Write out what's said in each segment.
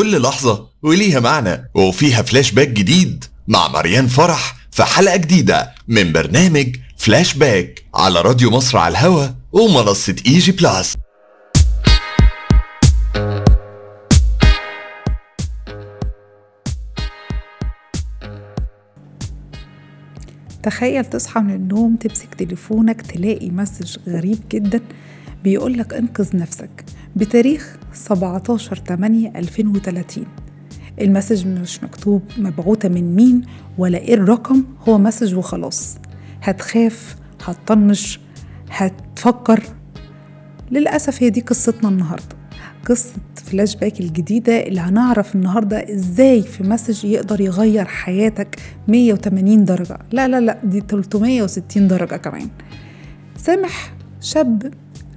كل لحظة وليها معنى وفيها فلاش باك جديد مع مريان فرح في حلقة جديدة من برنامج فلاش باك على راديو مصر على الهوا ومنصة ايجي بلاس تخيل تصحى من النوم تمسك تليفونك تلاقي مسج غريب جدا بيقولك انقذ نفسك بتاريخ 17 8 2030 المسج مش مكتوب مبعوثة من مين ولا ايه الرقم هو مسج وخلاص هتخاف هتطنش هتفكر للأسف هي دي قصتنا النهاردة قصة فلاش باك الجديدة اللي هنعرف النهاردة ازاي في مسج يقدر يغير حياتك 180 درجة لا لا لا دي 360 درجة كمان سامح شاب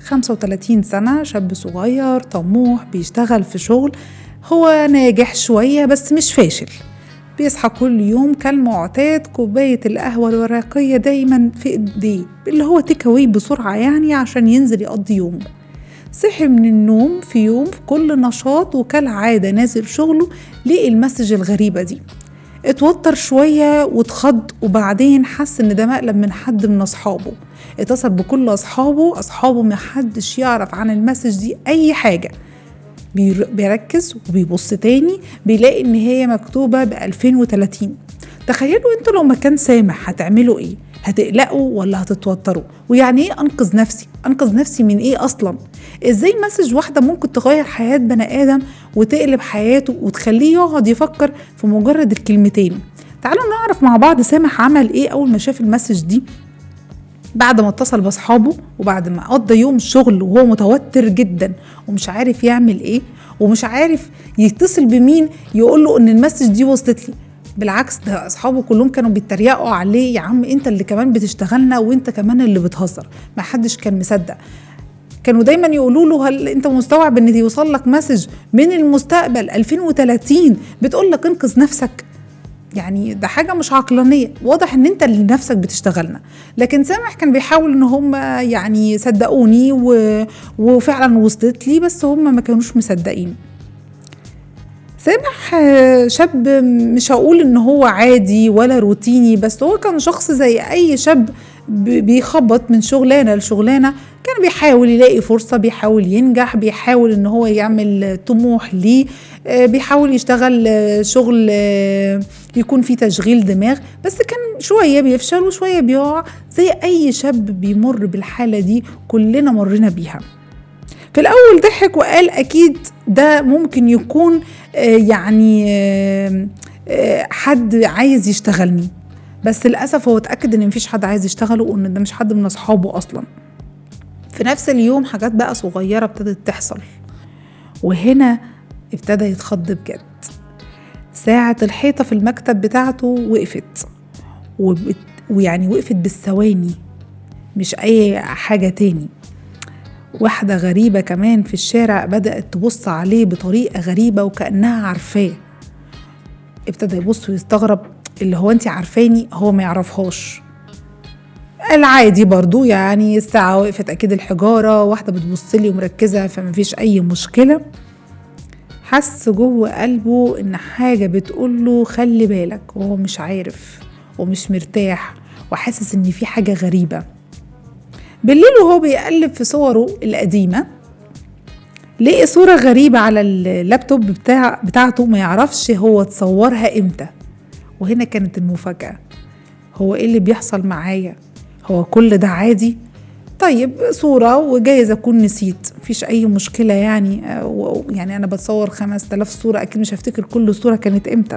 35 سنة شاب صغير طموح بيشتغل في شغل هو ناجح شوية بس مش فاشل بيصحى كل يوم كالمعتاد كوباية القهوة الورقية دايما في ايديه اللي هو تيك أواي بسرعة يعني عشان ينزل يقضي يومه صحي من النوم في يوم في كل نشاط وكالعادة نازل شغله لقي المسج الغريبة دي اتوتر شوية واتخض وبعدين حس ان ده مقلب من حد من اصحابه اتصل بكل اصحابه اصحابه محدش يعرف عن المسج دي اي حاجة بير- بيركز وبيبص تاني بيلاقي ان هي مكتوبة ب 2030 تخيلوا انتوا لو مكان سامح هتعملوا ايه هتقلقوا ولا هتتوتروا ويعني ايه انقذ نفسي انقذ نفسي من ايه اصلا ازاي مسج واحده ممكن تغير حياه بني ادم وتقلب حياته وتخليه يقعد يفكر في مجرد الكلمتين تعالوا نعرف مع بعض سامح عمل ايه اول ما شاف المسج دي بعد ما اتصل باصحابه وبعد ما قضى يوم شغل وهو متوتر جدا ومش عارف يعمل ايه ومش عارف يتصل بمين يقول له ان المسج دي وصلت لي بالعكس ده اصحابه كلهم كانوا بيتريقوا عليه يا عم انت اللي كمان بتشتغلنا وانت كمان اللي بتهزر ما حدش كان مصدق كانوا دايما يقولوا له هل انت مستوعب ان يوصل لك مسج من المستقبل 2030 بتقول لك انقذ نفسك يعني ده حاجة مش عقلانية واضح ان انت اللي نفسك بتشتغلنا لكن سامح كان بيحاول ان هم يعني صدقوني و... وفعلا وصلت لي بس هم ما كانوش مصدقين سامح آه، شاب مش هقول ان هو عادي ولا روتيني بس هو كان شخص زي اي شاب ب- بيخبط من شغلانه لشغلانه كان بيحاول يلاقي فرصه بيحاول ينجح بيحاول ان هو يعمل طموح ليه آه، بيحاول يشتغل آه، شغل آه، يكون فيه تشغيل دماغ بس كان شويه بيفشل وشويه بيقع زي اي شاب بيمر بالحاله دي كلنا مرينا بيها في الأول ضحك وقال أكيد ده ممكن يكون آه، يعني آه، آه، حد عايز يشتغلني بس للأسف هو اتأكد إن مفيش حد عايز يشتغله وإن ده مش حد من أصحابه أصلا في نفس اليوم حاجات بقى صغيرة ابتدت تحصل وهنا ابتدى يتخض بجد ساعة الحيطة في المكتب بتاعته وقفت وبت... ويعني وقفت بالثواني مش أي حاجة تاني واحدة غريبة كمان في الشارع بدأت تبص عليه بطريقة غريبة وكأنها عارفاه ابتدى يبص ويستغرب اللي هو انت عارفاني هو ما يعرفهاش العادي برضو يعني الساعة وقفت أكيد الحجارة واحدة بتبص لي ومركزة فمفيش أي مشكلة حس جوه قلبه إن حاجة بتقول له خلي بالك وهو مش عارف ومش مرتاح وحاسس إن في حاجة غريبة بالليل وهو بيقلب في صوره القديمة لقي صورة غريبة على اللابتوب بتاع بتاعته ما يعرفش هو تصورها امتى وهنا كانت المفاجأة هو ايه اللي بيحصل معايا هو كل ده عادي طيب صورة وجايز أكون نسيت مفيش أي مشكلة يعني آه، و- يعني أنا بتصور خمس تلاف صورة أكيد مش هفتكر كل صورة كانت إمتى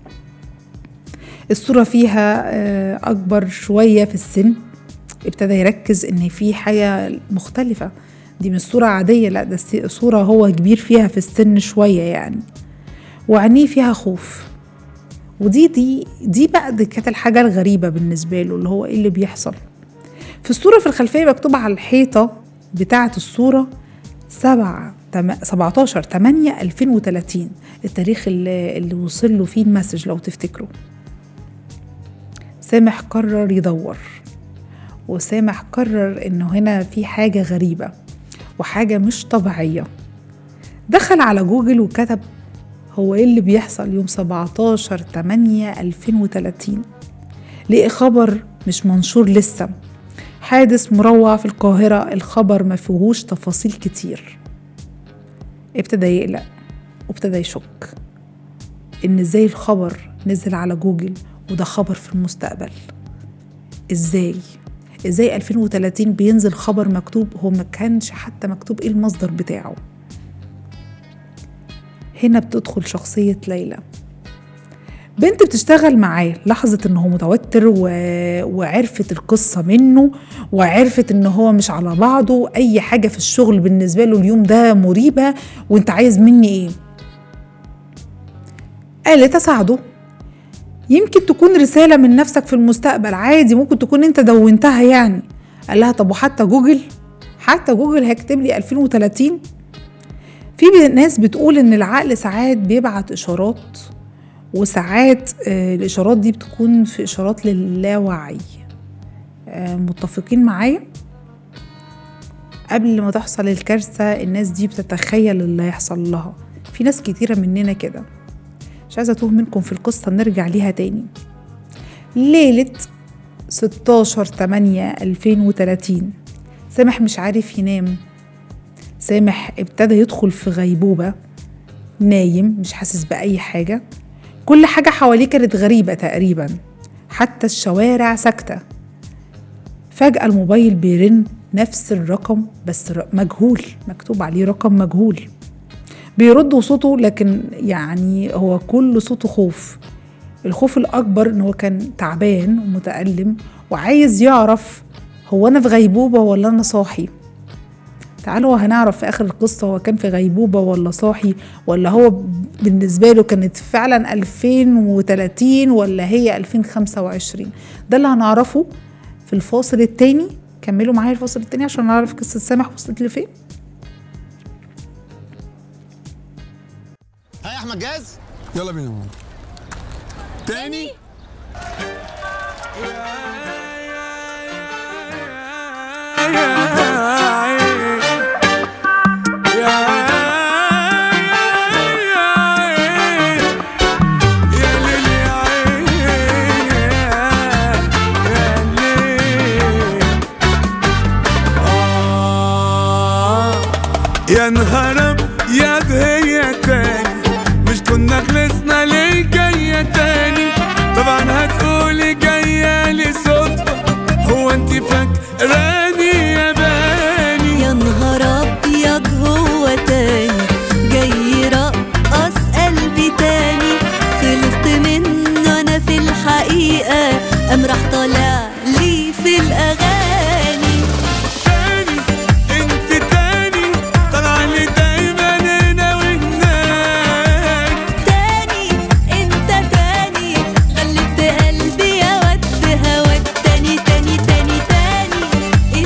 الصورة فيها آه، أكبر شوية في السن ابتدى يركز ان في حاجه مختلفه دي مش صوره عاديه لا ده س- صوره هو كبير فيها في السن شويه يعني وعينيه فيها خوف ودي دي دي بقى دي كانت الحاجه الغريبه بالنسبه له اللي هو ايه اللي بيحصل في الصوره في الخلفيه مكتوب على الحيطه بتاعه الصوره سبعة تم- 17 8 2030 التاريخ اللي, اللي وصل له فيه المسج لو تفتكروا سامح قرر يدور وسامح قرر انه هنا في حاجة غريبة وحاجة مش طبيعية دخل على جوجل وكتب هو ايه اللي بيحصل يوم 17 8 2030 لقي خبر مش منشور لسه حادث مروع في القاهرة الخبر ما فيهوش تفاصيل كتير ابتدى يقلق وابتدى يشك ان ازاي الخبر نزل على جوجل وده خبر في المستقبل ازاي ازاي 2030 بينزل خبر مكتوب هو ما كانش حتى مكتوب ايه المصدر بتاعه هنا بتدخل شخصية ليلى بنت بتشتغل معاه لاحظت ان هو متوتر و... وعرفت القصة منه وعرفت ان هو مش على بعضه اي حاجة في الشغل بالنسبة له اليوم ده مريبة وانت عايز مني ايه قالت اساعده يمكن تكون رسالة من نفسك في المستقبل عادي ممكن تكون انت دونتها يعني قال لها طب وحتى جوجل حتى جوجل هيكتب لي 2030 في ناس بتقول ان العقل ساعات بيبعت اشارات وساعات آه، الاشارات دي بتكون في اشارات للاوعي آه، متفقين معايا قبل ما تحصل الكارثة الناس دي بتتخيل اللي هيحصل لها في ناس كتيرة مننا كده مش عايزة أتوه منكم في القصة نرجع ليها تاني ليلة 16 8 2030 سامح مش عارف ينام سامح ابتدى يدخل في غيبوبة نايم مش حاسس بأي حاجة كل حاجة حواليه كانت غريبة تقريبا حتى الشوارع ساكتة فجأة الموبايل بيرن نفس الرقم بس ر- مجهول مكتوب عليه رقم مجهول بيرد وصوته لكن يعني هو كل صوته خوف الخوف الأكبر إن هو كان تعبان ومتألم وعايز يعرف هو أنا في غيبوبة ولا أنا صاحي تعالوا هنعرف في آخر القصة هو كان في غيبوبة ولا صاحي ولا هو بالنسبة له كانت فعلا 2030 ولا هي 2025 ده اللي هنعرفه في الفاصل التاني كملوا معايا الفاصل التاني عشان نعرف قصة سامح وصلت لفين ها يا احمد جاهز يلا بينا ماما تاني يا نهار يا هي تاني مش كنا خلصنا ليه جاية تاني طبعا هتقولي جاية لي صدفة هو انت فاكراني يا باني يا نهار ابيض هو تاني جاي يرقص قلبي تاني خلصت منه انا في الحقيقه قام راح طالع لي في الاغاني تاني انت تاني طالعة لي دايما هنا وهناك تاني انت تاني غلبت قلبي يا ود هواك تاني تاني تاني تاني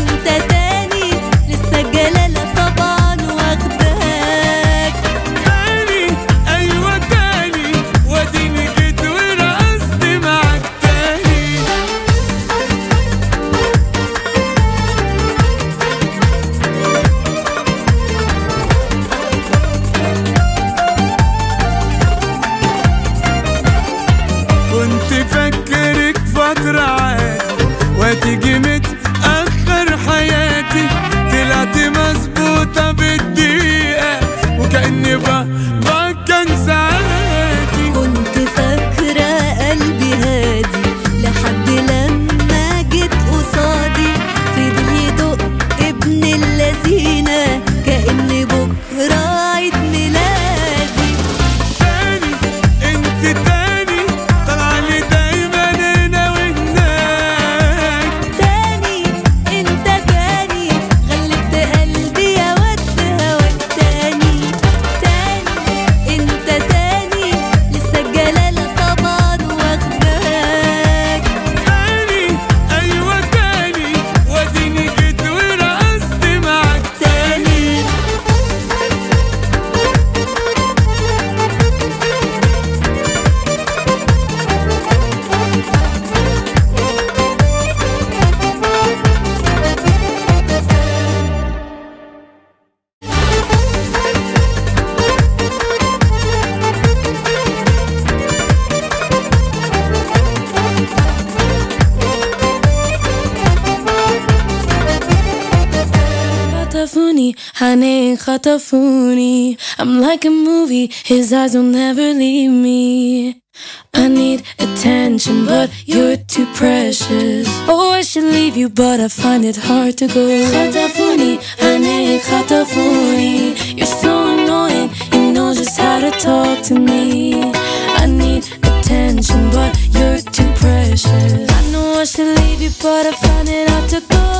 خطفوني honey خطفوني I'm like a movie his eyes will never leave me I need attention, but you're too precious. Oh, I should leave you, but I find it hard to go. Khatafuni, honey, khatafuni. You're so annoying, you know just how to talk to me. I need attention, but you're too precious. I know I should leave you, but I find it hard to go.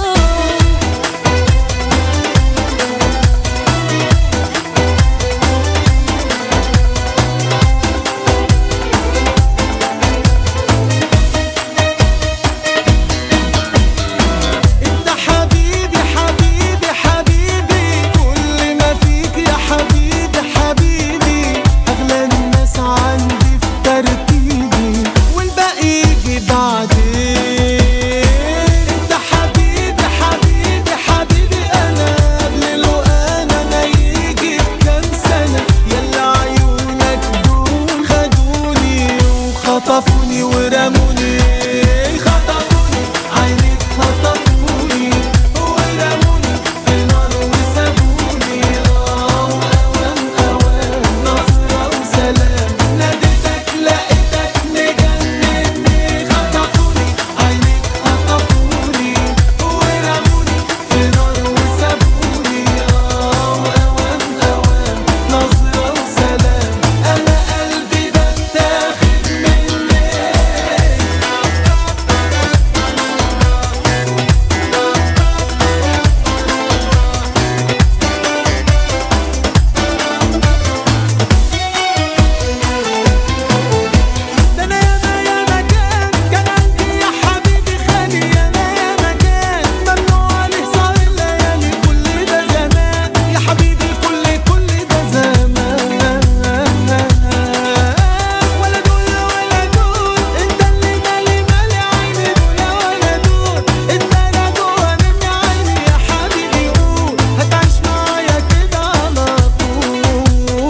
انت حبيبي حبيبي حبيبي كل ما فيك يا حبيبي حبيبي اغلى الناس عندي في ترتيبي والباقي يجي بعدين انت حبيبي حبيبي حبيبي انا قبل لو انا انا يجي بكام سنه يلا عيونك دول خدوني وخطفوني ورموني خطفوني عينيك خطفوني ورموني في نار وسابوني اه اوان اوان نصرة وسلام ناديتك لقيتك مجنني خطفوني عينيك خطفوني ورموني في نار وسابوني اه اوان اوان نصرة وسلام انا قلبي ده اتاخد مني ده انا ياما ياما كان كان عندي يا حبيبي خالي انا ياما كان ممنوع عليه سهر الليالي كل ده زمان يا حبيبي كل كل ده زمان ولا دول ولا دول انت اللي مالي مالي عيني دول ولا دول انت لا جوا مني عيني يا حبيبي قول هتعيش معايا كده على طول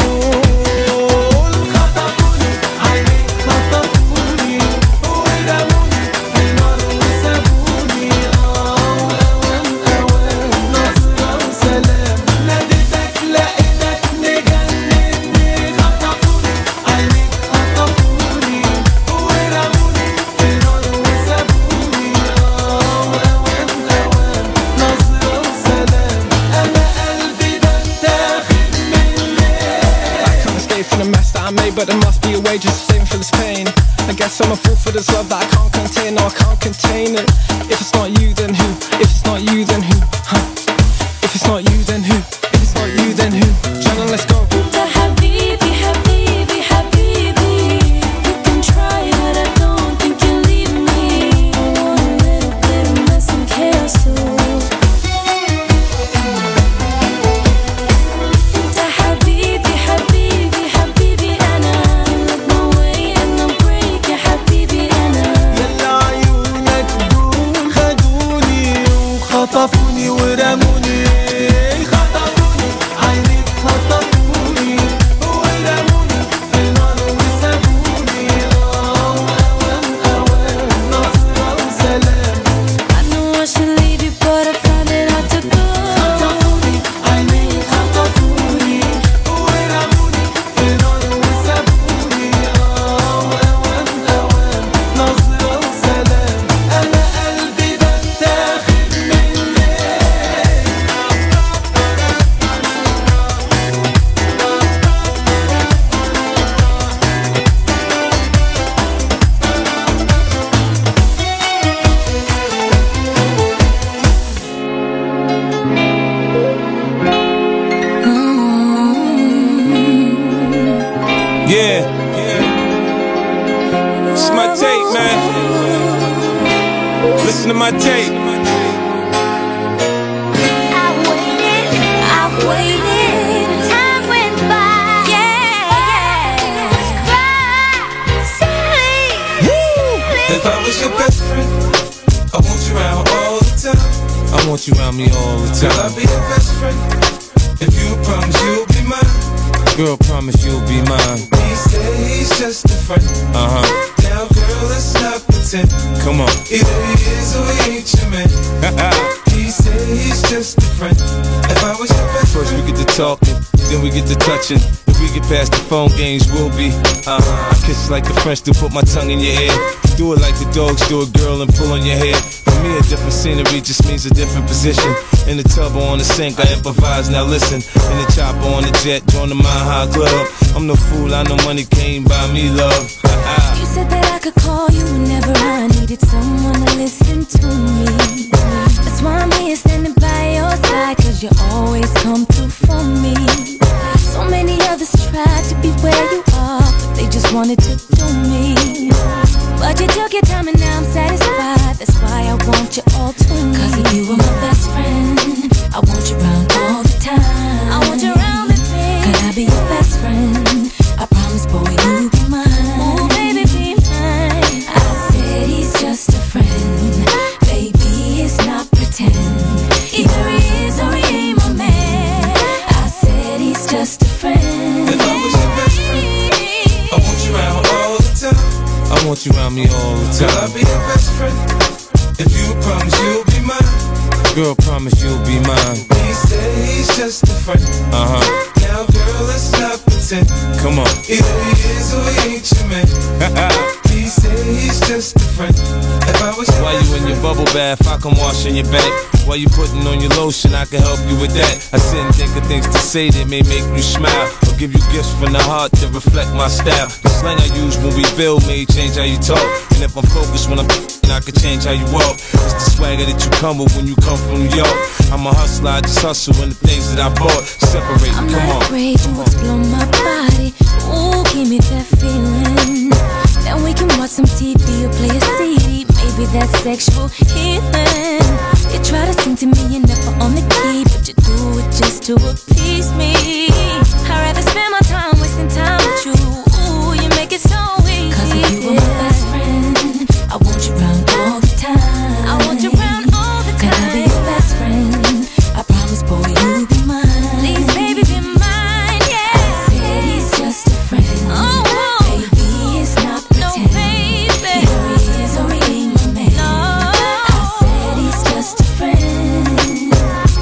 خطفوني عينيك خطفوني ورموني في نار وسابوني اه اوان اوان نصرة وسلام ناديتك لقيتك مجنني خطفوني عينيك خطفوني ورموني في نار وسابوني اه اوان اوان نصرة وسلام انا قلبي ده اتاخد مني I can't escape from the mess that I made, but there must be a way just to save me from this pain. I guess I'm a fool for this love that I can't contain. No, I can't contain it. If it's not you, then who? If it's not you, then who? Huh? If it's not you, then who? If it's not you, then who? Shannon, let's go. انت حبيبي حبيبي حبيبي You can try but I don't think you'll leave me I want a little bit of mess and chaos too انت حبيبي حبيبي حبيبي انا Look my way and I'm break يا حبيبي انا يلا عيونك دول خدوني وخطفوني ورموني خطفوني عينيك خطفوني ورموني في نار وسابوني اه اوان اوان نصرة وسلام I know I should leave you but I found it hard to go خطفوني عينيك خطفوني ورموني في نار وسابوني اه اوان اوان نصرة وسلام انا قلبي ده اتاخد مني Yeah. It's my tape, man. Listen to my tape. I've waited, I've waited. Time went by. Yeah, Cry, silly, If I was your best friend, I want you around all the time. I want you around me all the time. Girl, I'll be your best friend. If you promise you'll be mine. Girl, promise you'll be mine. He said he's just a friend. Uh huh. Now, girl, let's not pretend. Come on. Either he is or he ain't your man. he said he's just a friend. If I talking, then we get to touching. If we get past the phone games, we'll be. Uh, I kiss like the French to put my tongue in your ear. Do it like the dogs do a girl and pull on your hair. For me, a different scenery just means a different position. In the tub or on the sink, I improvise. Now listen, in the chopper on the jet, join the Mile High Club. I'm no fool, I know money came by me, love. You said that I could call you whenever I needed someone to listen to me. That's why I'm here standing by your side, cause you always come through for me. So many others tried to be where you are, but they just wanted to do me. But you took your time and now I'm satisfied. That's why I want you all to me. Cause you are my best friend. I want you around all the time. I want you around with me. Can I be your best friend? I promise, boy, you'll be mine. Oh, baby, be mine. I said he's just a friend. Baby, it's not pretend. Either he is or he ain't my man. I said he's just a friend. If I was your best friend, I want you around all the time. I want you around me all the time. Girl, I'll be your best friend. If you promise you'll be mine. Girl, promise you'll be mine. He said he's just a friend. Uh huh. Now, girl, let's not pretend. Come on. Either he is or he ain't your man. he said he's just a friend. If I was your While you in your bubble bath, I can wash in your back. While you putting on your lotion, I can help you with that. I sit and think of things to say that may make you smile. Or give you gifts from the heart that reflect my style. The slang I use when we build may change how you talk. And if I'm focused when I'm I can change how you walk. It's the swagger that you come with when you come from New York. I'm a hustler, I just hustle in the things that I bought. Separate, I'm come not on. afraid to explore my body. Ooh, give me that feeling. Then we can watch some TV or play a CD. Maybe that's sexual healing. You try to sing to me, you're never on the key, but you do it just to appease me. I'd rather spend my time wasting time with you. Ooh, you make it so easy. Cause if you were my best friend, I want you around all the time. I want you around all the time. Can I be your best friend? I promise, boy, you'll be mine. Please, baby, be mine, yeah. I said he's just a friend. Oh, baby, it's not pretend. No, baby. Either he is or he ain't my man. No. I said he's just a friend.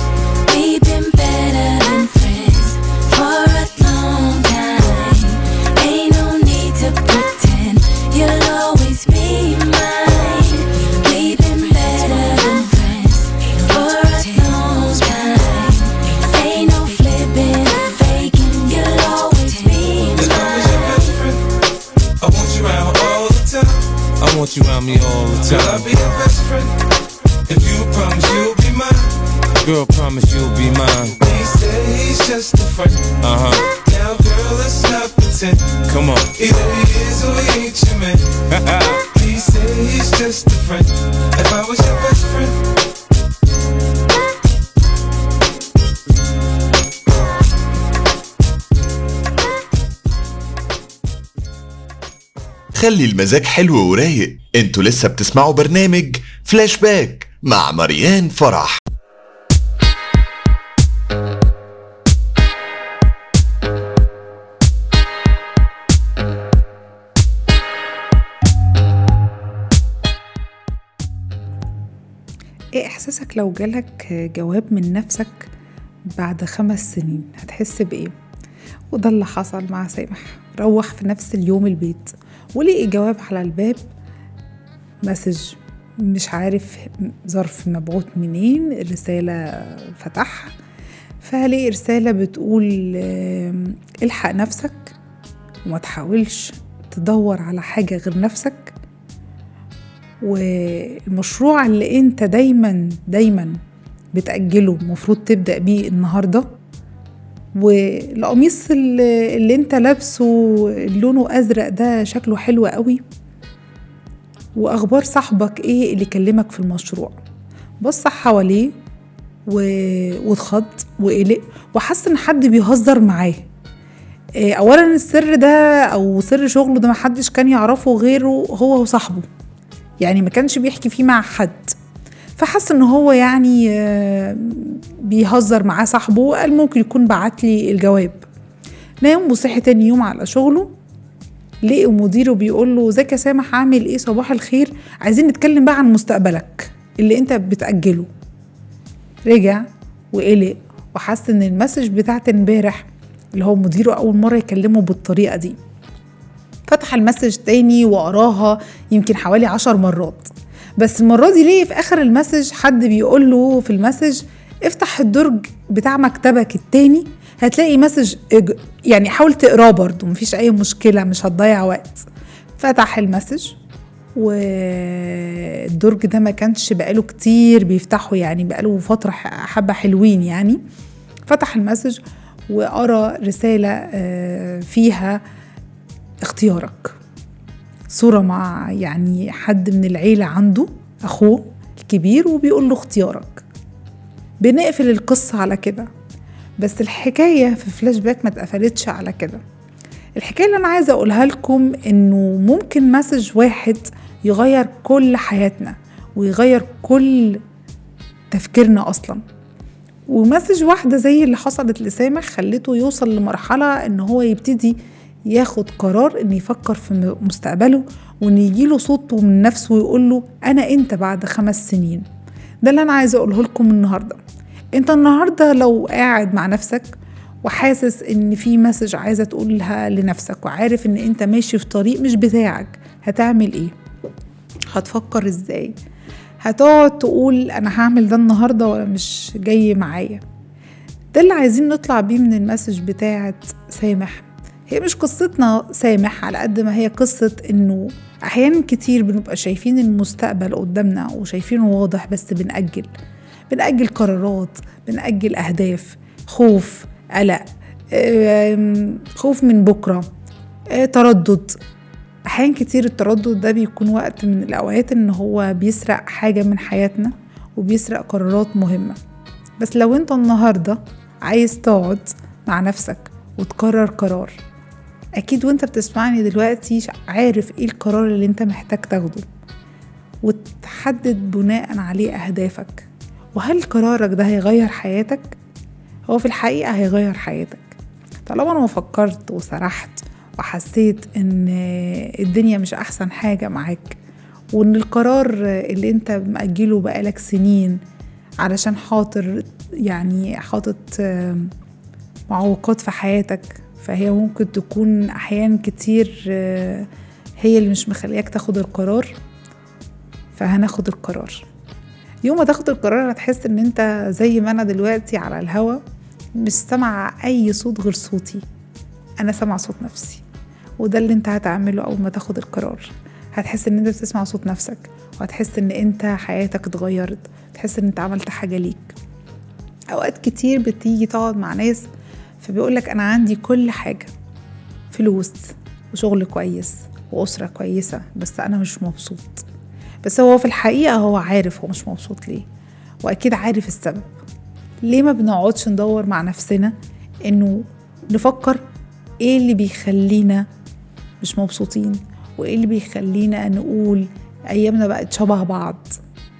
We've been better than friends for a long time. Ain't no need to pretend you'll always be mine. We've been better than friends for a long time. Ain't no flipping, faking. You'll always be If I was your best friend, I want you around all the time. I want you around me all the time. Girl, I'll be your best friend. If you promise you'll be mine. Girl, promise you'll be mine. He said he's just a friend. Uh huh. Now, girl, let's not pretend. Come on. Either he is or he ain't your man. he said he's just a friend. If I was your best friend. خلي المزاج حلو ورايق انتوا لسه بتسمعوا برنامج فلاش باك مع مريان فرح ايه احساسك لو جالك جواب من نفسك بعد خمس سنين هتحس بايه وده اللي حصل مع سامح روح في نفس اليوم البيت ولقي جواب على الباب مسج مش عارف ظرف مبعوث منين الرسالة فتحها فهلاقي رسالة بتقول آم، الحق نفسك وما تحاولش تدور على حاجة غير نفسك والمشروع اللي انت دايما دايما بتأجله المفروض تبدأ بيه النهاردة والقميص اللي اللي انت لابسه لونه أزرق ده شكله حلو قوي وأخبار صاحبك ايه اللي كلمك في المشروع بص حواليه و... واتخض وقلق وحس ان حد بيهزر معاه إيه، اولا السر ده او سر شغله ده محدش كان يعرفه غيره هو وصاحبه يعني ما كانش بيحكي فيه مع حد فحس ان هو يعني آه، بيهزر معاه صاحبه وقال ممكن يكون بعت لي الجواب نام وصحي تاني يوم على شغله لقي مديره بيقول له ازيك يا سامح عامل ايه صباح الخير عايزين نتكلم بقى عن مستقبلك اللي انت بتأجله رجع وقلق وحس ان المسج بتاعت امبارح اللي هو مديره اول مره يكلمه بالطريقه دي فتح المسج تاني وقراها يمكن حوالي عشر مرات بس المرة دي ليه في آخر المسج حد بيقول له في المسج افتح الدرج بتاع مكتبك التاني هتلاقي مسج اج- يعني حاول تقراه برضه مفيش أي مشكلة مش هتضيع وقت فتح المسج والدرج ده ما كانش بقاله كتير بيفتحه يعني بقاله فترة ح- حبة حلوين يعني فتح المسج وقرا رسالة آه، فيها اختيارك صورة مع يعني حد من العيلة عنده أخوه الكبير وبيقول له اختيارك بنقفل القصة على كده بس الحكاية في فلاش باك ما اتقفلتش على كده الحكاية اللي أنا عايزة أقولها لكم إنه ممكن مسج واحد يغير كل حياتنا ويغير كل تفكيرنا أصلا ومسج واحدة زي اللي حصلت لسامح خلته يوصل لمرحلة إن هو يبتدي ياخد قرار إن يفكر في م- مستقبله وإن يجيله صوته من نفسه ويقول له أنا أنت بعد خمس سنين ده اللي أنا عايزة أقوله لكم النهاردة أنت النهاردة لو قاعد مع نفسك وحاسس إن في مسج عايزة تقولها لنفسك وعارف إن أنت ماشي في طريق مش بتاعك هتعمل إيه؟ هتفكر إزاي؟ هتقعد تقول أنا هعمل ده النهاردة ولا مش جاي معايا ده اللي عايزين نطلع بيه من المسج بتاعت سامح هي مش قصتنا سامح على قد ما هي قصة انه احيانا كتير بنبقى شايفين المستقبل قدامنا وشايفينه واضح بس بنأجل بنأجل قرارات بنأجل اهداف خوف قلق آم، خوف من بكرة آه، تردد احيانا كتير التردد ده بيكون وقت من الاوقات ان هو بيسرق حاجة من حياتنا وبيسرق قرارات مهمة بس لو انت النهاردة عايز تقعد مع نفسك وتقرر قرار اكيد وانت بتسمعني دلوقتي ش- عارف ايه القرار اللي انت محتاج تاخده وتحدد بناء عليه اهدافك وهل قرارك ده هيغير حياتك هو في الحقيقة هيغير حياتك طالما انا فكرت وسرحت وحسيت ان الدنيا مش احسن حاجة معاك وان القرار اللي انت مأجله بقالك سنين علشان حاطر يعني حاطط آم، معوقات في حياتك فهي ممكن تكون احيان كتير آه، هي اللي مش مخلياك تاخد القرار فهناخد القرار يوم ما تاخد القرار هتحس ان انت زي ما انا دلوقتي على الهوا مش سامع اي صوت غير صوتي انا سامع صوت نفسي وده اللي انت هتعمله اول ما تاخد القرار هتحس ان انت بتسمع صوت نفسك وهتحس ان انت حياتك اتغيرت تحس ان انت عملت حاجة ليك اوقات كتير بتيجي تقعد مع ناس فبيقولك انا عندي كل حاجة فلوس وشغل كويس وأسرة كويسة بس أنا مش مبسوط بس هو في الحقيقة هو عارف هو مش مبسوط ليه وأكيد عارف السبب ليه ما بنقعدش ندور مع نفسنا إنه نفكر إيه اللي بيخلينا مش مبسوطين وإيه اللي بيخلينا نقول أيامنا بقت شبه بعض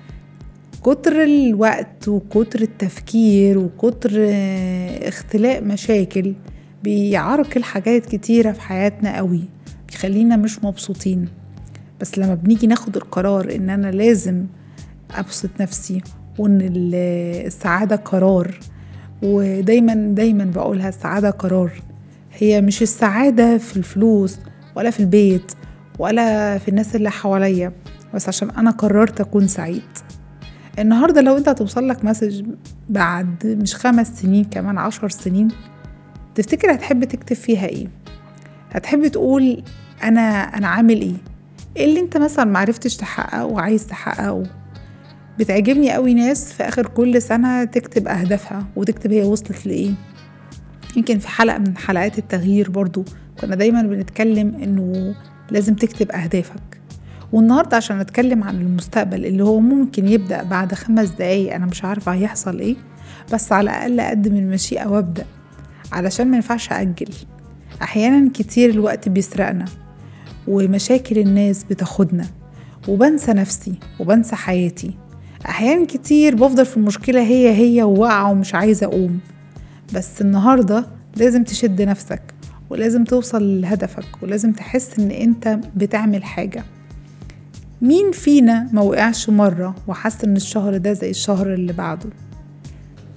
كتر الوقت وكتر التفكير وكتر آه، اختلاق مشاكل بيعرقل حاجات كتيرة في حياتنا قوي بيخلينا مش مبسوطين بس لما بنيجي ناخد القرار ان انا لازم ابسط نفسي وان ال- السعادة قرار ودايما دايما بقولها السعادة قرار هي مش السعادة في الفلوس ولا في البيت ولا في الناس اللي حواليا بس عشان انا قررت اكون سعيد النهارده لو انت هتوصل لك مسج بعد مش خمس سنين كمان عشر سنين تفتكر هتحب تكتب فيها ايه هتحب تقول انا انا عامل ايه ايه اللي انت مثلا معرفتش تحققه وعايز تحققه بتعجبني قوي ناس في اخر كل سنة تكتب اهدافها وتكتب هي وصلت لايه يمكن في حلقة من حلقات التغيير برضو كنا دايما بنتكلم انه لازم تكتب اهدافك والنهاردة عشان نتكلم عن المستقبل اللي هو ممكن يبدأ بعد خمس دقايق أنا مش عارفة هيحصل إيه بس على الأقل أقدم المشيئة وأبدأ علشان ما ينفعش أجل أحيانا كتير الوقت بيسرقنا ومشاكل الناس بتاخدنا وبنسى نفسي وبنسى حياتي أحيانا كتير بفضل في المشكلة هي هي وواقعة ومش عايزة أقوم بس النهاردة لازم تشد نفسك ولازم توصل لهدفك ولازم تحس إن أنت بتعمل حاجة مين فينا ما وقعش مرة وحس إن الشهر ده زي الشهر اللي بعده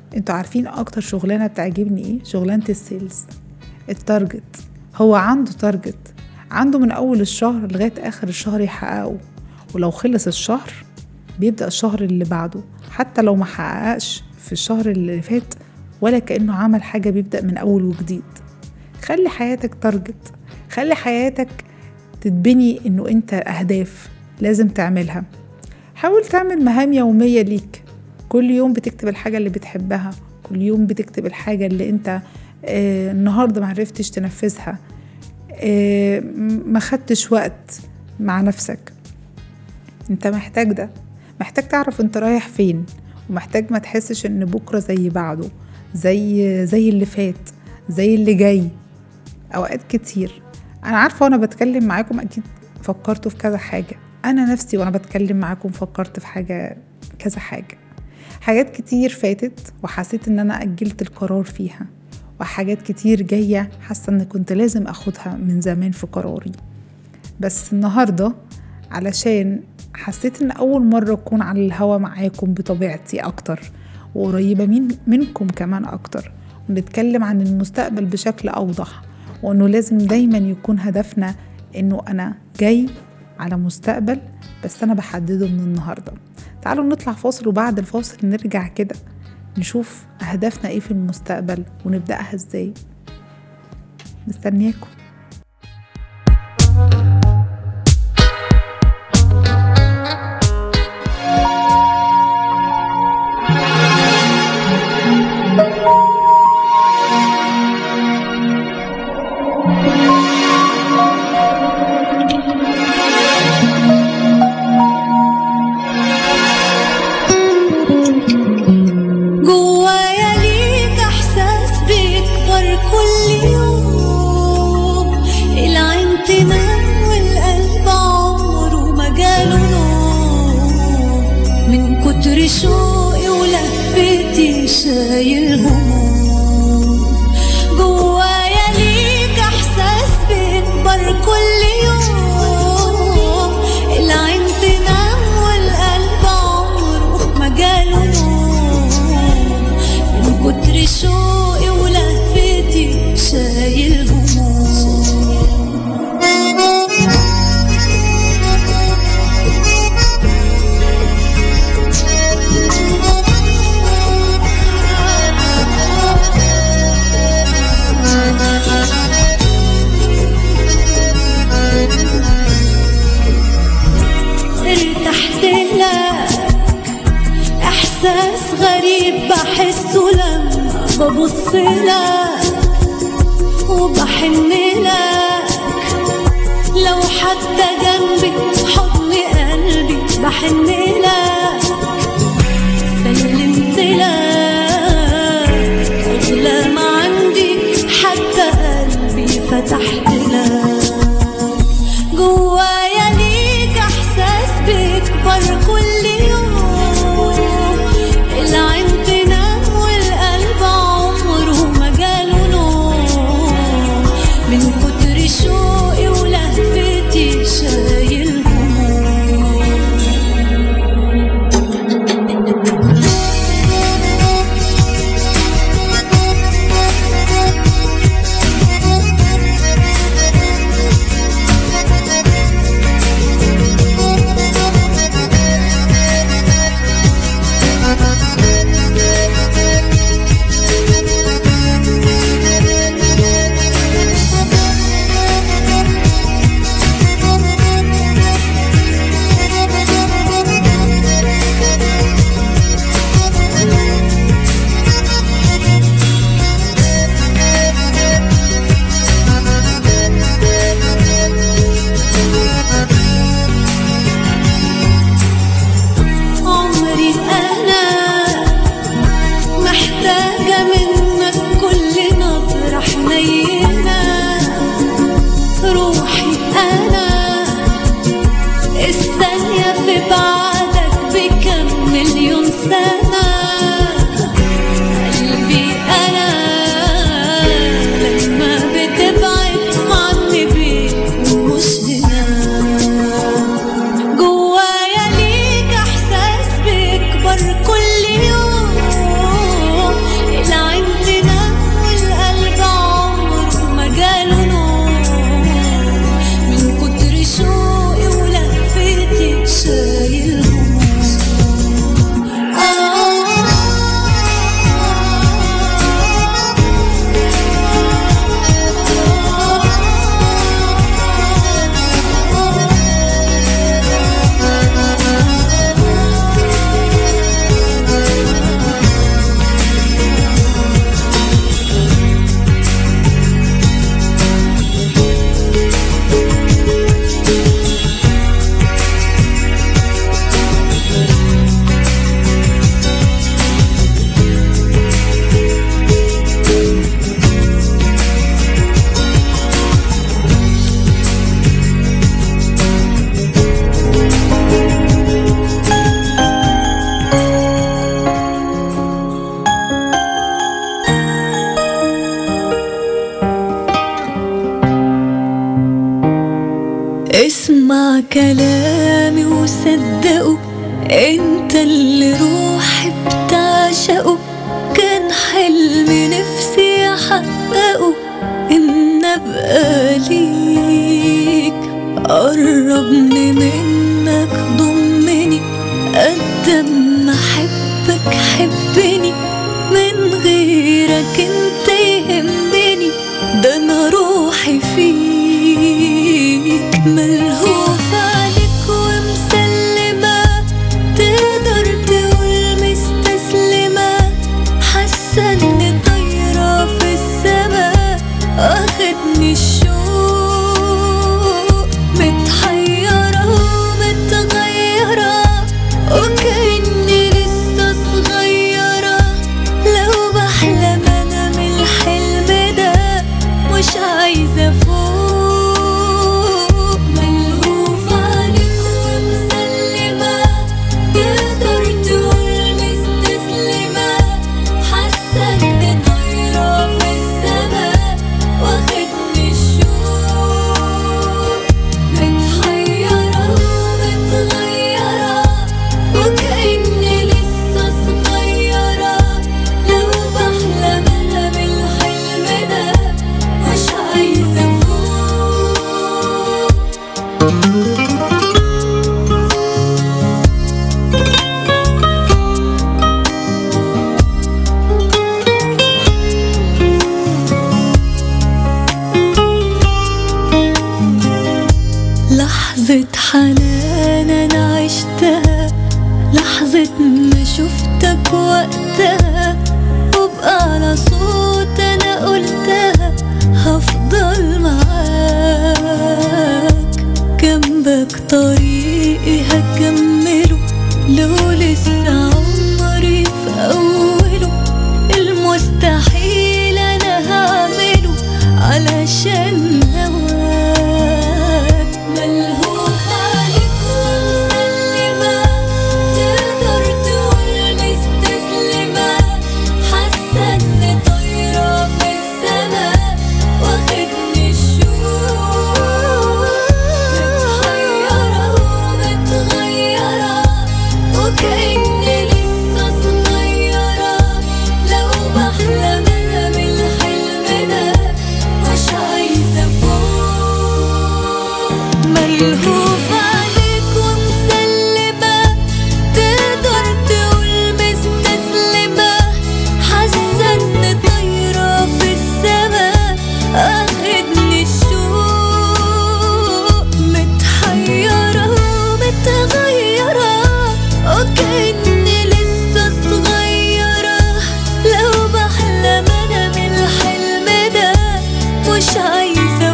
انتوا عارفين اكتر شغلانه بتعجبني ايه شغلانه السيلز التارجت هو عنده تارجت عنده من اول الشهر لغايه اخر الشهر يحققه ولو خلص الشهر بيبدا الشهر اللي بعده حتى لو ما حققش في الشهر اللي فات ولا كانه عمل حاجه بيبدا من اول وجديد خلي حياتك تارجت خلي حياتك تتبني انه انت اهداف لازم تعملها حاول تعمل مهام يومية ليك كل يوم بتكتب الحاجة اللي بتحبها كل يوم بتكتب الحاجة اللي انت آه النهاردة معرفتش تنفذها آه ما خدتش وقت مع نفسك انت محتاج ده محتاج تعرف انت رايح فين ومحتاج ما تحسش ان بكرة زي بعده زي زي اللي فات زي اللي جاي اوقات كتير انا عارفة وانا بتكلم معاكم اكيد فكرتوا في كذا حاجة انا نفسي وانا بتكلم معاكم فكرت في حاجة كذا حاجة حاجات كتير فاتت وحسيت ان انا اجلت القرار فيها وحاجات كتير جاية حاسة ان كنت لازم اخدها من زمان في قراري بس النهاردة علشان حسيت ان اول مرة اكون على الهوا معاكم بطبيعتي اكتر وقريبة من منكم كمان اكتر ونتكلم عن المستقبل بشكل اوضح وانه لازم دايما يكون هدفنا انه انا جاي على مستقبل بس انا بحدده من النهارده تعالوا نطلع فاصل وبعد الفاصل نرجع كده نشوف اهدافنا ايه في المستقبل ونبداها ازاي مستنياكم جوايا ليك احساس بيكبر كل يوم العين تنام والقلب عمره ما جاله نوم من كتر شوقي ولفتي شايل هموم جوايا ليك احساس بيكبر كل يوم العين تنام والقلب عمره ما جاله نوم من كتر شوقي ولهفتي شايل هموم ارتحت لك احساس غريب بحسه لما ببص لك وبحن لك لو حتى جنبي حضن قلبي بحن لك سلمت لك اغلى ما عندي حتى قلبي فتحت لك جوايا ليك احساس بيكبر كل يوم العين تنام والقلب عمره ما جاله نوم من كتر شوقي ولهفتي شايل هموم اسمع كلامي وصدقه انت اللي روحي بتعشقه كان حلمي نفسي احققه ان ابقى ليك قربني منك ضمني قد ما احبك حبني من غيرك انت يهمني ده انا روحي فيك ملهوف عليك ومسلمة تقدر تقول مستسلمة حاسة اني طايرة في السما واخدني الشوق متحيرة ومتغيرة وكأني لسه صغيرة لو بحلم انا من الحلم ده مش عايزة فوق ملهوف عليك ومسلمة تقدر تقول مستسلمة حاسة اني طايرة في السما واخدني الشوق متحيرة ومتغيرة وكأني لسه صغيرة لو بحلم أنا بالحلم ده مش عايزة فوق لحظة حنان أنا عشتها لحظة ما شفتك وقتها وبقى على صوت أنا قلتها هفضل معاك جنبك طريقي هكمله لو لسه عمري في أوله المستحيل أنا هعمله علشان هواك ملهوف عليك ومسلمة تقدر تقول مستسلمة حاسة إني طايرة في السما واخدني الشوق متحيرة ومتغيرة وكأني لسه صغيرة لو بحلم أنا بالحلم ده مش عايزة فوق ملهوف عليك ومسلمة تقدر تقول مستسلمة حاسة إني طايرة في السما أخدني الشوق متحيرة ومتغيرة وكأني لسه صغيرة لو بحلم أنا بالحلم ده مش عايزة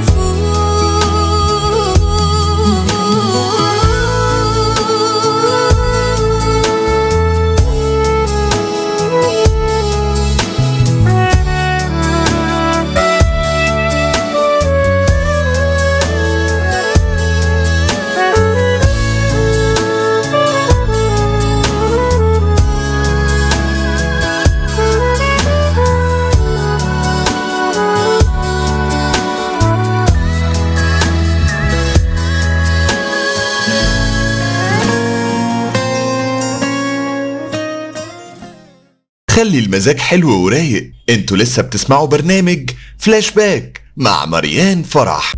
خلي المزاج حلو ورايق انتوا لسه بتسمعوا برنامج فلاش باك مع مريان فرح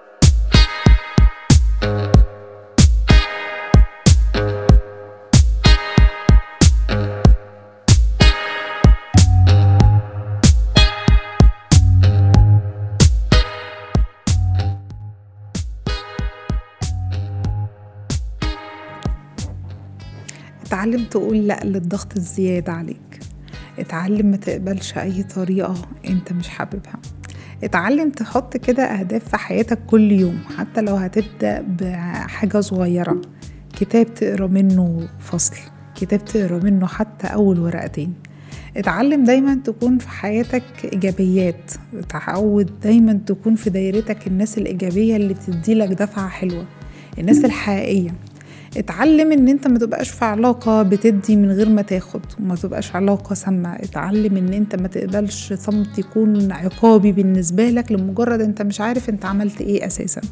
اتعلم تقول لا للضغط الزيادة عليك اتعلم ما تقبلش أي طريقة انت مش حاببها اتعلم تحط كده أهداف في حياتك كل يوم حتى لو هتبدأ بحاجة صغيرة كتاب تقرا منه فصل كتاب تقرا منه حتى أول ورقتين اتعلم دايما تكون في حياتك إيجابيات تعود دايما تكون في دايرتك الناس الإيجابية اللي بتديلك دفعة حلوة الناس الحقيقية اتعلم ان انت ما تبقاش في علاقة بتدي من غير ما تاخد وما تبقاش علاقة سامة اتعلم ان انت ما تقبلش صمت يكون عقابي بالنسبة لك لمجرد انت مش عارف انت عملت ايه اساسا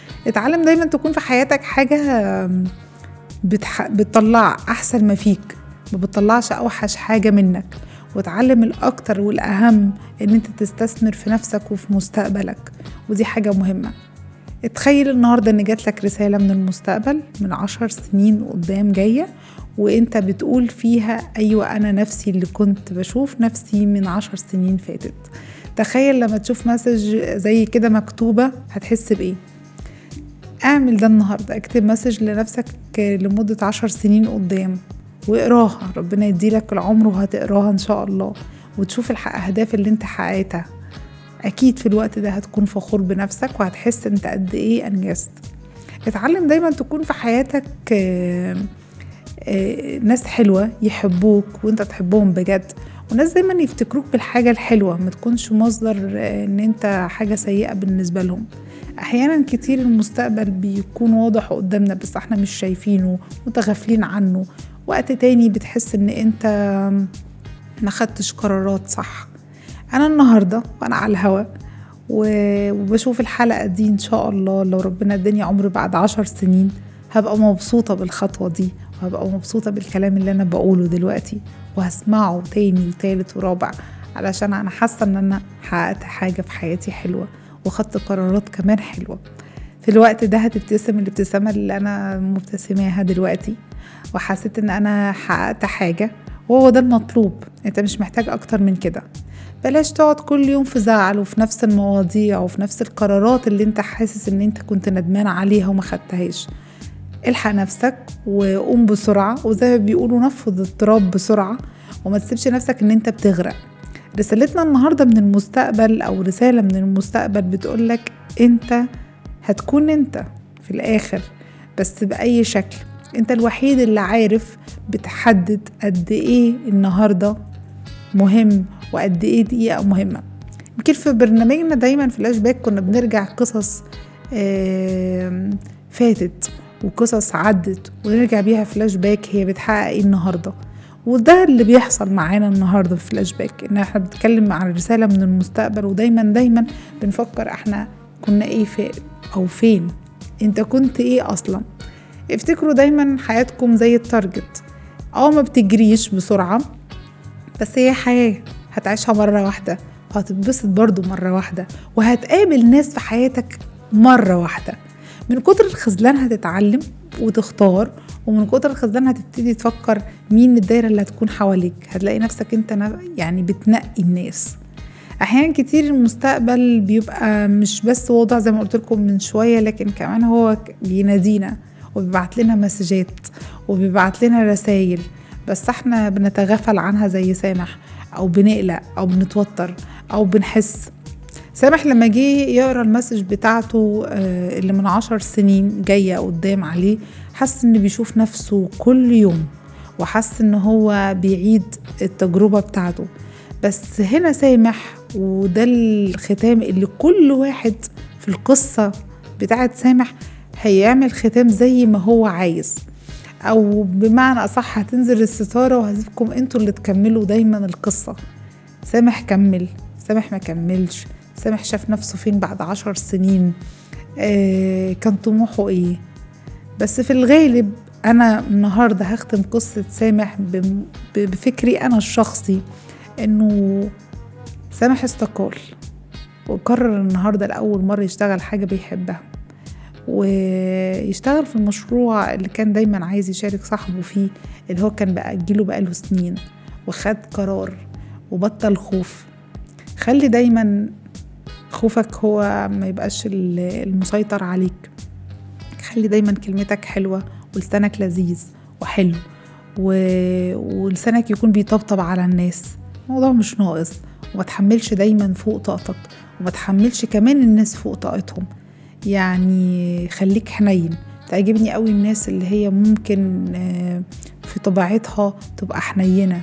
اتعلم دايما تكون في حياتك حاجة بتح... بتطلع أحسن ما فيك ما بتطلعش أوحش حاجة منك وتعلم الأكتر والأهم إن أنت تستثمر في نفسك وفي مستقبلك ودي حاجة مهمة اتخيل النهاردة إن جاتلك رسالة من المستقبل من عشر سنين قدام جاية وانت بتقول فيها أيوة أنا نفسي اللي كنت بشوف نفسي من عشر سنين فاتت تخيل لما تشوف مسج زي كده مكتوبة هتحس بإيه اعمل ده النهاردة اكتب مسج لنفسك لمدة عشر سنين قدام واقراها ربنا يديلك العمر وهتقراها ان شاء الله وتشوف الأهداف اللي انت حققتها أكيد في الوقت ده هتكون فخور بنفسك وهتحس انت قد ايه أنجزت اتعلم دايما تكون في حياتك آه، آه، ناس حلوة يحبوك وانت تحبهم بجد وناس دايما يفتكروك بالحاجة الحلوة ما تكونش مصدر آه، ان انت حاجة سيئة بالنسبة لهم احيانا كتير المستقبل بيكون واضح قدامنا بس احنا مش شايفينه متغافلين عنه وقت تاني بتحس ان انت ما خدتش قرارات صح انا النهارده وانا على الهوا و- وبشوف الحلقه دي ان شاء الله لو ربنا اداني عمر بعد عشر سنين هبقى مبسوطه بالخطوه دي وهبقى مبسوطه بالكلام اللي انا بقوله دلوقتي وهسمعه تاني وتالت ورابع علشان انا حاسه ان انا حققت حاجه في حياتي حلوه وخدت قرارات كمان حلوه في الوقت ده هتبتسم الابتسامه اللي انا مبتسماها دلوقتي وحسيت ان انا حققت حاجه وهو ده المطلوب انت مش محتاج اكتر من كده بلاش تقعد كل يوم في زعل وفي نفس المواضيع وفي نفس القرارات اللي انت حاسس ان انت كنت ندمان عليها وما خدتهاش الحق نفسك وقوم بسرعة وزي ما بيقولوا نفض التراب بسرعة وما تسيبش نفسك ان انت بتغرق رسالتنا النهاردة من المستقبل او رسالة من المستقبل بتقولك انت هتكون انت في الاخر بس بأي شكل انت الوحيد اللي عارف بتحدد قد ايه النهارده مهم وقد ايه دقيقة مهمة يمكن في برنامجنا دايما فلاش باك كنا بنرجع قصص آم، فاتت وقصص عدت ونرجع بيها فلاش باك هي بتحقق ايه النهارده وده اللي بيحصل معانا النهارده في فلاش باك ان احنا بنتكلم عن رساله من المستقبل ودايما دايما بنفكر احنا كنا ايه في او فين انت كنت ايه اصلا افتكروا دايما حياتكم زي التارجت اه ما بتجريش بسرعه بس هي حياة هتعيشها مرة واحدة وهتتبسط برضو مرة واحدة وهتقابل ناس في حياتك مرة واحدة من كتر الخذلان هتتعلم وتختار ومن كتر الخذلان هتبتدي تفكر مين الدايرة اللي هتكون حواليك هتلاقي نفسك انت نا- يعني بتنقي الناس احيانا كتير المستقبل بيبقى مش بس واضح زي ما قلت لكم من شويه لكن كمان هو ك- بينادينا وبيبعت لنا مسجات وبيبعت لنا رسائل بس احنا بنتغافل عنها زي سامح او بنقلق او بنتوتر او بنحس سامح لما جه يقرا المسج بتاعته آه، اللي من عشر سنين جايه قدام عليه حس ان بيشوف نفسه كل يوم وحس ان هو بيعيد التجربه بتاعته بس هنا سامح وده الختام اللي كل واحد في القصه بتاعت سامح هيعمل ختام زي ما هو عايز او بمعنى اصح هتنزل الستاره وهسيبكم انتوا اللي تكملوا دايما القصه سامح كمل سامح ما كملش سامح شاف نفسه فين بعد عشر سنين آه كان طموحه ايه بس في الغالب انا النهارده هختم قصه سامح بم- ب- بفكري انا الشخصي انه سامح استقال وقرر النهارده لاول مره يشتغل حاجه بيحبها ويشتغل في المشروع اللي كان دايما عايز يشارك صاحبه فيه اللي هو كان بأجله بقاله سنين وخد قرار وبطل خوف خلي دايما خوفك هو ما يبقاش ال- المسيطر عليك خلي دايما كلمتك حلوة ولسانك لذيذ وحلو و... ولسانك يكون بيطبطب على الناس الموضوع مش ناقص وما تحملش دايما فوق طاقتك وما تحملش كمان الناس فوق طاقتهم يعني خليك حنين تعجبني قوي الناس اللي هي ممكن آه، في طبيعتها تبقى حنينة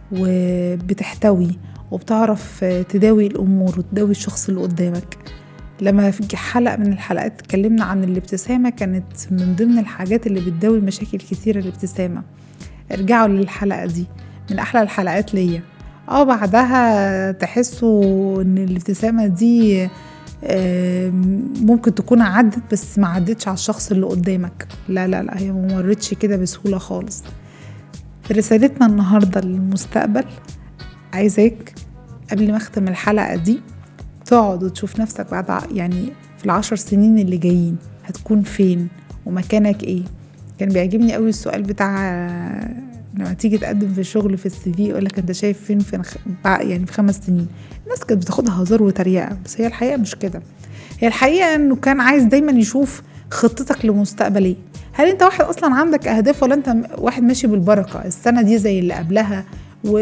وبتحتوي وبتعرف آه، تداوي الأمور وتداوي الشخص اللي قدامك لما في حلقة من الحلقات اتكلمنا عن الابتسامة كانت من ضمن الحاجات اللي بتداوي مشاكل كتيرة الابتسامة ارجعوا للحلقة دي من أحلى الحلقات ليا اه بعدها تحسوا ان الابتسامة دي آم، ممكن تكون عدت بس ما عدتش على الشخص اللي قدامك لا لا لا هي ما مرتش كده بسهولة خالص رسالتنا النهاردة للمستقبل عايزاك قبل ما اختم الحلقة دي تقعد وتشوف نفسك بعد ع- يعني في العشر سنين اللي جايين هتكون فين ومكانك ايه كان بيعجبني قوي السؤال بتاع لما تيجي تقدم في الشغل في السي في يقولك انت شايف فين في خ... بع- يعني في خمس سنين الناس كانت بتاخدها هزار وتريقه بس هي الحقيقه مش كده هي الحقيقه انه كان عايز دايما يشوف خطتك لمستقبل ايه هل انت واحد اصلا عندك اهداف ولا انت م- واحد ماشي بالبركه السنه دي زي اللي قبلها و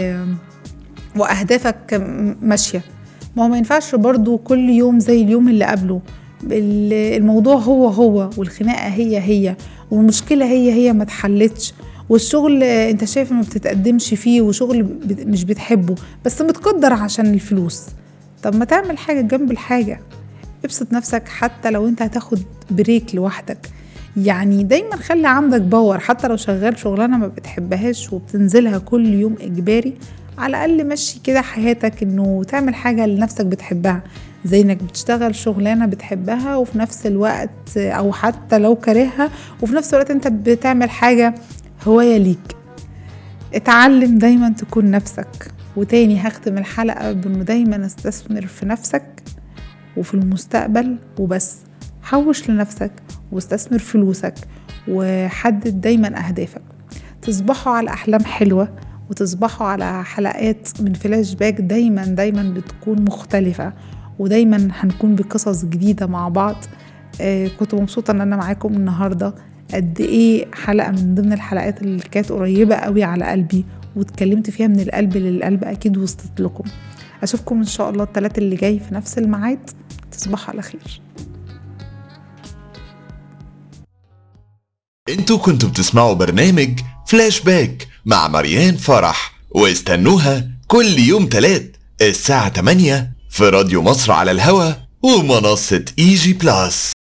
واهدافك م- ماشيه ما هو ما ينفعش برضو كل يوم زي اليوم اللي قبله ال- الموضوع هو هو والخناقه هي هي والمشكله هي هي ما اتحلتش والشغل انت شايف ما بتتقدمش فيه وشغل بت- مش بتحبه بس متقدر عشان الفلوس طب ما تعمل حاجه جنب الحاجه ابسط نفسك حتى لو انت هتاخد بريك لوحدك يعني دايما خلي عندك باور حتى لو شغال شغلانه ما بتحبهاش وبتنزلها كل يوم اجباري على الاقل مشي كده حياتك انه تعمل حاجه لنفسك بتحبها زي انك بتشتغل شغلانه بتحبها وفي نفس الوقت او حتى لو كارهها وفي نفس الوقت انت بتعمل حاجه هوايه ليك اتعلم دايما تكون نفسك وتاني هختم الحلقه بانه دايما استثمر في نفسك وفي المستقبل وبس حوش لنفسك واستثمر فلوسك وحدد دايما أهدافك تصبحوا على أحلام حلوة وتصبحوا على حلقات من فلاش باك دايما دايما بتكون مختلفة ودايما هنكون بقصص جديدة مع بعض آه كنت مبسوطة ان انا معاكم النهاردة قد ايه حلقة من ضمن الحلقات اللي كانت قريبة قوي على قلبي واتكلمت فيها من القلب للقلب اكيد وصلت لكم اشوفكم ان شاء الله الثلاث اللي جاي في نفس الميعاد تصبحوا على خير انتوا كنتوا بتسمعوا برنامج فلاش باك مع مريان فرح واستنوها كل يوم تلات الساعة 8 في راديو مصر على الهوا ومنصة اي جي بلاس